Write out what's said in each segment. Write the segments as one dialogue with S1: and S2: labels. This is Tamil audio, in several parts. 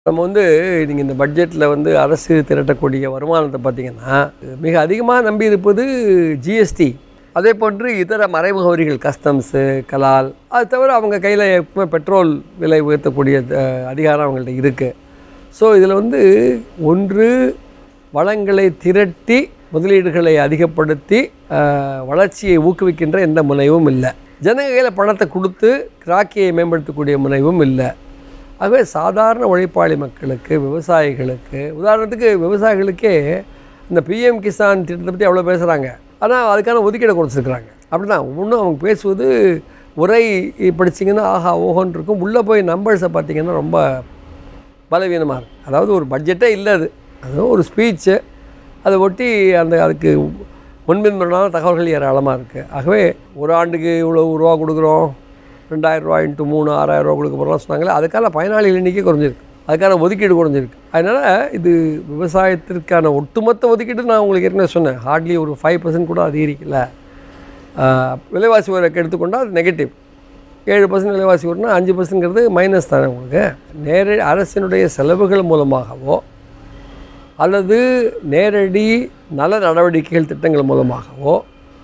S1: நம்ம வந்து நீங்கள் இந்த பட்ஜெட்டில் வந்து அரசு திரட்டக்கூடிய வருமானத்தை பார்த்தீங்கன்னா மிக அதிகமாக நம்பி இருப்பது ஜிஎஸ்டி அதே போன்று இதர மறைமுக வரிகள் கஸ்டம்ஸு கலால் அது தவிர அவங்க கையில் எப்பவுமே பெட்ரோல் விலை உயர்த்தக்கூடிய அஹ், அதிகாரம் அவங்கள்ட்ட இருக்குது ஸோ இதில் வந்து ஒன்று வளங்களை திரட்டி முதலீடுகளை அதிகப்படுத்தி அஹ், வளர்ச்சியை ஊக்குவிக்கின்ற எந்த முனைவும் இல்லை ஜனங்க கையில் பணத்தை கொடுத்து கிராக்கியை மேம்படுத்தக்கூடிய முனைவும் இல்லை ஆகவே சாதாரண உழைப்பாளி மக்களுக்கு விவசாயிகளுக்கு உதாரணத்துக்கு விவசாயிகளுக்கே இந்த பிஎம் கிசான் திட்டத்தை பற்றி அவ்வளோ பேசுகிறாங்க ஆனால் அதுக்கான ஒதுக்கீடை குறைச்சிருக்கிறாங்க அப்படி தான் ஒன்றும் அவங்க பேசுவது உரை படிச்சிங்கன்னா ஆஹா ஓஹோன்னு இருக்கும் உள்ளே போய் நம்பர்ஸை பார்த்தீங்கன்னா ரொம்ப பலவீனமாக இருக்கும் அதாவது ஒரு பட்ஜெட்டே இல்லை அது அது ஒரு ஸ்பீச்சு அதை ஒட்டி அந்த அதுக்கு முன்பின்முறையான தகவல்கள் ஏராளமாக இருக்குது ஆகவே ஒரு ஆண்டுக்கு இவ்வளோ ரூபா கொடுக்குறோம் ரெண்டாயிரம் ரூபா இன்ட்டு மூணு ஆறாயிரம் ரூபா கொடுக்க போகிறோம்னு சொன்னாங்களே அதுக்கான பயனாளிகள் எண்ணிக்கை குறைஞ்சிருக்கு அதுக்கான ஒதுக்கீடு குறைஞ்சிருக்கு அதனால் இது விவசாயத்திற்கான ஒட்டுமொத்த ஒதுக்கீடு நான் உங்களுக்கு ஏற்கனவே சொன்னேன் ஹார்ட்லி ஒரு ஃபைவ் பர்சன்ட் கூட அதிகரிக்கல ஆஹ், விலைவாசி உயரக்கு எடுத்துக்கொண்டால் அது நெகட்டிவ் ஏழு பர்சன்ட் விலைவாசி உயர்னா அஞ்சு பர்சன்ட்ங்கிறது மைனஸ் தானே உங்களுக்கு நேரடி அரசினுடைய செலவுகள் மூலமாகவோ அல்லது நேரடி நல நடவடிக்கைகள் திட்டங்கள் மூலமாகவோ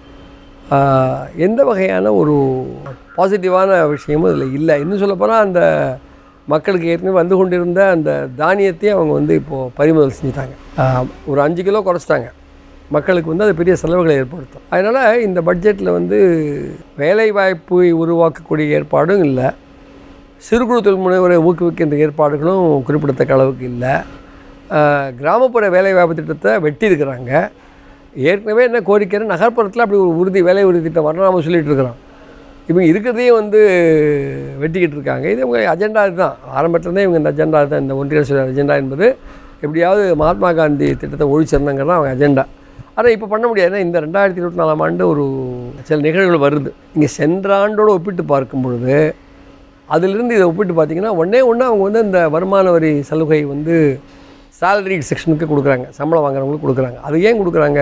S1: ஆஹ், எந்த வகையான ஒரு பாசிட்டிவான விஷயமும் இதில் இல்லை இன்னும் சொல்லப்போனால் அந்த மக்களுக்கு ஏற்கனவே வந்து கொண்டிருந்த அந்த தானியத்தையும் அவங்க வந்து இப்போது பறிமுதல் செஞ்சுட்டாங்க ஆஹ், ஒரு அஞ்சு கிலோ குறைச்சிட்டாங்க மக்களுக்கு வந்து அது பெரிய செலவுகளை ஏற்படுத்தும் அதனால் இந்த பட்ஜெட்டில் வந்து வேலைவாய்ப்பை உருவாக்கக்கூடிய ஏற்பாடும் இல்லை சிறு குறு தொழில் முனைவரை ஊக்குவிக்கின்ற ஏற்பாடுகளும் குறிப்பிடத்தக்க அளவுக்கு இல்லை ஆஹ், கிராமப்புற வேலைவாய்ப்பு திட்டத்தை வெட்டியிருக்கிறாங்க ஏற்கனவே என்ன கோரிக்கை நகர்ப்புறத்தில் அப்படி ஒரு உறுதி வேலை உறுதி திட்டம் வரணும் நம்ம சொல்லிட்டு இருக்கிறோம் இவங்க இருக்கிறதையும் வந்து வெட்டிக்கிட்டு இருக்காங்க இது இவங்க அஜெண்டா இதுதான் ஆரம்பத்துலேருந்தே இவங்க இந்த அஜெண்டா தான் இந்த ஒன்றிய அரசு அஜெண்டா என்பது எப்படியாவது மகாத்மா காந்தி திட்டத்தை ஒழிச்சிருந்தாங்கிறது அவங்க அஜெண்டா ஆனால் இப்போ பண்ண முடியாது ஏன்னா இந்த ரெண்டாயிரத்தி இருபத்தி நாலாம் ஆண்டு ஒரு சில நிகழ்வுகள் வருது இங்கே சென்ற ஆண்டோடு ஒப்பிட்டு பார்க்கும் பொழுது அதிலிருந்து இதை ஒப்பிட்டு பார்த்தீங்கன்னா ஒன்றே ஒன்று அவங்க வந்து இந்த வருமான வரி சலுகை வந்து salary செக்ஷனுக்கு கொடுக்குறாங்க சம்பளம் வாங்குறவங்களுக்கு கொடுக்குறாங்க அது ஏன் கொடுக்குறாங்க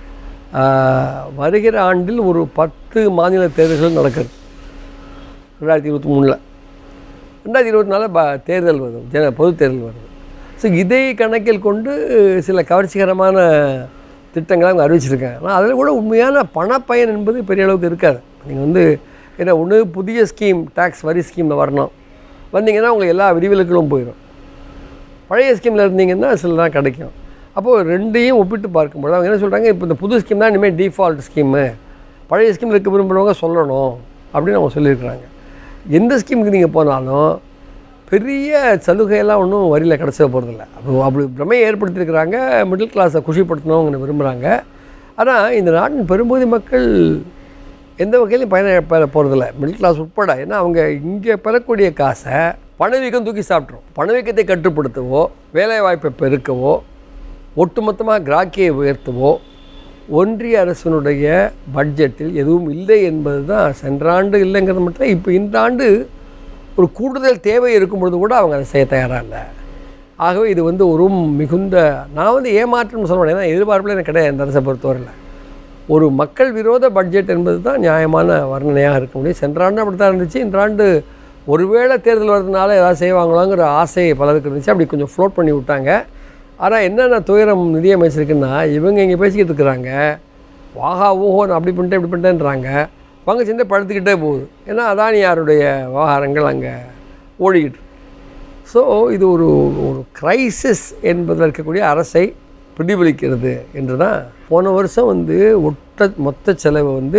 S1: ஆஹ், வருகிற ஆண்டில் ஒரு பத்து மாநில தேர்தல்கள் நடக்குது ரெண்டாயிரத்தி இருபத்தி மூணில் ரெண்டாயிரத்தி இருபத்தி நாலில் ப தேர்தல் வருது ஜன பொது தேர்தல் வருது ஸோ இதை கணக்கில் கொண்டு சில கவர்ச்சிகரமான திட்டங்களை அவங்க அறிவிச்சிருக்காங்க ஆனால் அதில் கூட உண்மையான பணப்பயன் என்பது பெரிய அளவுக்கு இருக்காது நீங்கள் வந்து ஏன்னா ஒன்று புதிய ஸ்கீம் டேக்ஸ் வரி ஸ்கீமில் வரணும் வந்தீங்கன்னா உங்களுக்கு எல்லா விதிவிலக்களும் போயிடும் பழைய ஸ்கீமில் இருந்தீங்கன்னா சிலலாம் கிடைக்கும் அப்போது ரெண்டையும் ஒப்பிட்டு பார்க்கும்போது அவங்க என்ன சொல்கிறாங்க இப்போ இந்த புது ஸ்கீம் தான் இனிமேல் டிஃபால்ட் ஸ்கீமு பழைய ஸ்கீம் இருக்க விரும்புகிறவங்க சொல்லணும் அப்படின்னு அவங்க சொல்லியிருக்கிறாங்க எந்த ஸ்கீமுக்கு நீங்கள் போனாலும் பெரிய சலுகையெல்லாம் ஒன்றும் வரியில் கிடச்சிட போகிறதில்ல அப்போ அப்படி பிரமையை ஏற்படுத்தியிருக்கிறாங்க மிடில் கிளாஸை குஷிப்படுத்தணும்னு விரும்புகிறாங்க ஆனால் இந்த நாட்டின் பெரும்பகுதி மக்கள் எந்த வகையிலையும் பயன பெற போகிறதில்ல மிடில் கிளாஸ் உட்பட ஏன்னா அவங்க இங்கே பெறக்கூடிய காசை பணவீக்கம் தூக்கி சாப்பிட்ரும் பணவீக்கத்தை கட்டுப்படுத்தவோ வேலைவாய்ப்பை பெருக்கவோ ஒட்டுமொத்தமாக கிராக்கியை உயர்த்தவோ ஒன்றிய அரசினுடைய பட்ஜெட்டில் எதுவும் இல்லை என்பது தான் சென்ற ஆண்டு இல்லைங்கிறது மட்டும் இப்போ இந்த ஆண்டு ஒரு கூடுதல் தேவை இருக்கும் பொழுது கூட அவங்க அதை செய்ய தயாராக இல்லை ஆகவே இது வந்து ஒரு மிகுந்த நான் வந்து ஏமாற்றம்னு சொல்ல மாட்டேன் ஏன்னா எதிர்பார்ப்பில் எனக்கு கிடையாது இந்த அரசை பொறுத்தவரையில் ஒரு மக்கள் விரோத பட்ஜெட் என்பது தான் நியாயமான வர்ணனையாக இருக்க முடியும் சென்ற ஆண்டு அப்படி தான் இருந்துச்சு இந்த ஆண்டு ஒருவேளை தேர்தல் வர்றதுனால ஏதாவது செய்வாங்களாங்கிற ஆசை பலருக்கு இருந்துச்சு அப்படி கொஞ்சம் ஃப்ளோட் பண்ணி விட்டாங்க ஆனால் என்னென்ன துயரம் நிதியமைச்சருக்குன்னா இவங்க இங்கே பேசிக்கிட்டு இருக்கிறாங்க வாகா ஊஹோன்னு அப்படி பண்ணிட்டேன் இப்படி பண்ணிட்டேன்றாங்க பங்கு சந்தை படுத்துக்கிட்டே போகுது ஏன்னா அதானியாருடைய விவகாரங்கள் அங்கே ஓடிக்கிட்டு இருக்கு. ஸோ இது ஒரு ஒரு கிரைசிஸ் என்பதில் இருக்கக்கூடிய அரசை பிரதிபலிக்கிறது என்று தான் போன வருஷம் வந்து ஒட்ட மொத்த செலவு வந்து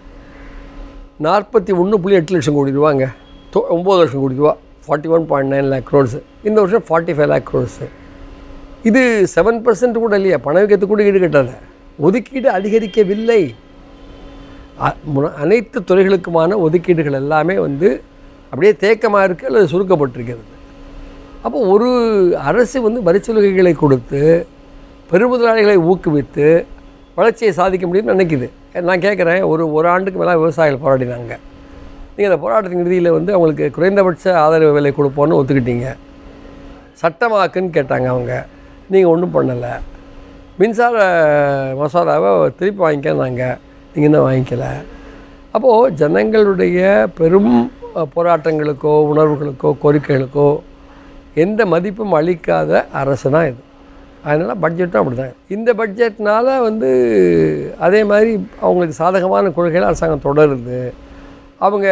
S1: நாற்பத்தி ஒன்று புள்ளி எட்டு லட்சம் கோடி ரூபாங்க தொ ஒம்பது லட்சம் கோடி ரூபா forty one point nine lakh crores இந்த வருஷம் ஃபார்ட்டி ஃபைவ் லேக் க்ரோர்ஸு இது செவன் பர்சன்ட் கூட இல்லையா பணவீக்கத்துக்கு கூட ஈடு கட்டாத ஒதுக்கீடு அதிகரிக்கவில்லை அ- முன- அனைத்து துறைகளுக்குமான ஒதுக்கீடுகள் எல்லாமே வந்து அப்படியே தேக்கமாக இருக்குது அல்லது சுருக்கப்பட்டிருக்கிறது அப்போ ஒரு அரசு வந்து வரிச்சலுகைகளை கொடுத்து பெருமுதலாளிகளை ஊக்குவித்து வளர்ச்சியை சாதிக்க முடியும்னு நினைக்குது நான் கேட்குறேன் ஒரு ஒரு ஆண்டுக்கு மேலே விவசாயிகள் போராடினாங்க நீங்கள் அந்த போராட்டத்தின் இறுதியில் வந்து அவங்களுக்கு குறைந்தபட்ச ஆதரவு விலை கொடுப்போன்னு ஒத்துக்கிட்டீங்க சட்டமாக்குன்னு கேட்டாங்க அவங்க நீங்கள் ஒன்றும் பண்ணலை மின்சார மசோதாவை திருப்பி வாங்கிக்கனாங்க நீங்கள் இன்னும் வாங்கிக்கல அப்போது ஜனங்களுடைய பெரும் அஹ், போராட்டங்களுக்கோ உணர்வுகளுக்கோ கோரிக்கைகளுக்கோ எந்த மதிப்பும் அளிக்காத அரசு தான் இது அதனால் பட்ஜெட்டும் அப்படி தான் இந்த பட்ஜெட்னால் வந்து அதே மாதிரி அவங்களுக்கு சாதகமான கொள்கைகளை அரசாங்கம் தொடருது அவங்க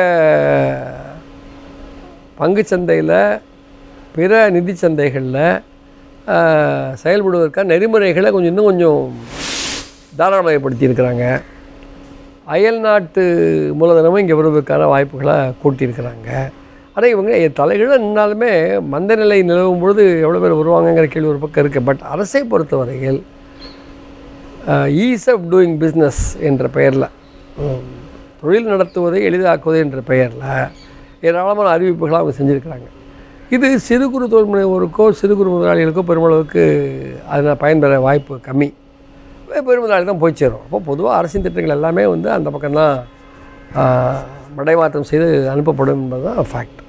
S1: பங்குச்சந்தையில் பிற நிதி சந்தைகளில் செயல்படுவதற்கான நெறிமுறைகளை கொஞ்சம் இன்னும் கொஞ்சம் தாராளமயப்படுத்தி இருக்கிறாங்க அயல் நாட்டு மூலதனமும் இங்கே வருவதற்கான வாய்ப்புகளை கூட்டியிருக்கிறாங்க ஆனால் இவங்க தலைகீழ நின்னாலுமே மந்த நிலை நிலவும் பொழுது எவ்வளோ பேர் வருவாங்கங்கிற கேள்வி ஒரு பக்கம் இருக்குது பட் அரசை பொறுத்தவரையில் ஈஸ் ஆஃப் டூயிங் பிஸ்னஸ் என்ற பெயரில் தொழில் நடத்துவதை எளிதாக்குவது என்ற பெயரில் ஏராளமான அறிவிப்புகளை அவங்க செஞ்சுருக்கிறாங்க இது சிறு குறு தொழில் முனைவோருக்கோ சிறு குறு முதலாளிகளுக்கோ பெருமளவுக்கு அதில் பயன்பெற வாய்ப்பு கம்மி பெருமுதலாளி தான் போய் சேரும் அப்போ பொதுவாக அரசின் திட்டங்கள் எல்லாமே வந்து அந்த பக்கம்தான் மடைமாற்றம் செய்து அனுப்பப்படும் என்பது தான் ஃபேக்ட்